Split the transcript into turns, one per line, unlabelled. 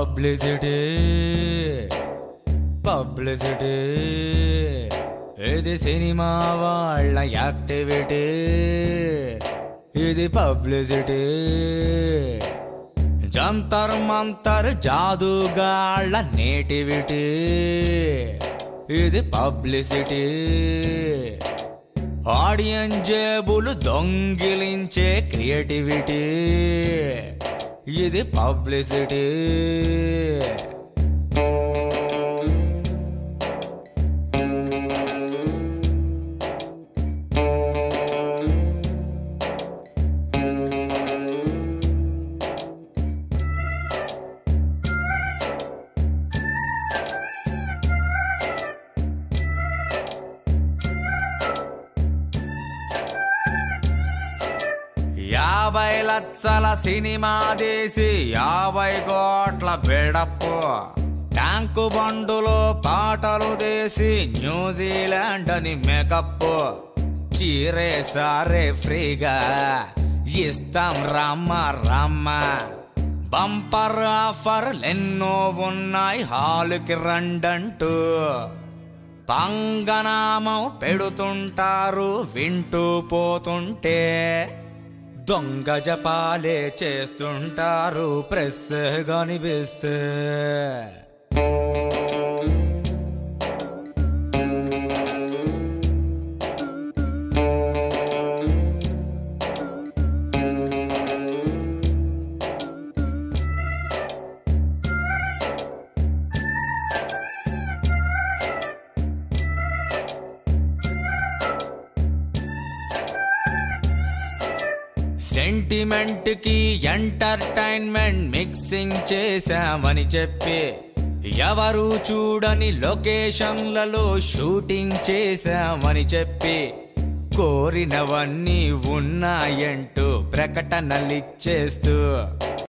publicity publicity ఇది cinema వాళ్ళ activity ఇది పబ్లిసిటీ జంతర్ మంతర్ జాదుగాళ్ళ నేటివిటీ ఇది పబ్లిసిటీ ఆడియన్ జేబులు దొంగిలించే క్రియేటివిటీ ఇది పబ్లిసిటీ యాభై లక్షల సినిమా తీసి యాభై కోట్ల బిడప్పు ట్యాంకు బండులో పాటలు తీసి న్యూజిలాండ్ అని మేకప్ చీరే సారే ఫ్రీగా ఇస్తాం రమ్మ రమ్మ బంపర్ ఆఫర్లు ఎన్నో ఉన్నాయి హాలుకి రండంటూ పంగనామం పెడుతుంటారు వింటూ పోతుంటే దొంగ జపాలే చేస్తుంటారు ప్రెస్ కనిపిస్తే సెంటిమెంట్ కి ఎంటర్టైన్మెంట్ మిక్సింగ్ చేశామని చెప్పి ఎవరు చూడని లొకేషన్లలో షూటింగ్ చేశామని చెప్పి కోరినవన్నీ ఉన్నాయంటూ ప్రకటనలిచ్చేస్తూ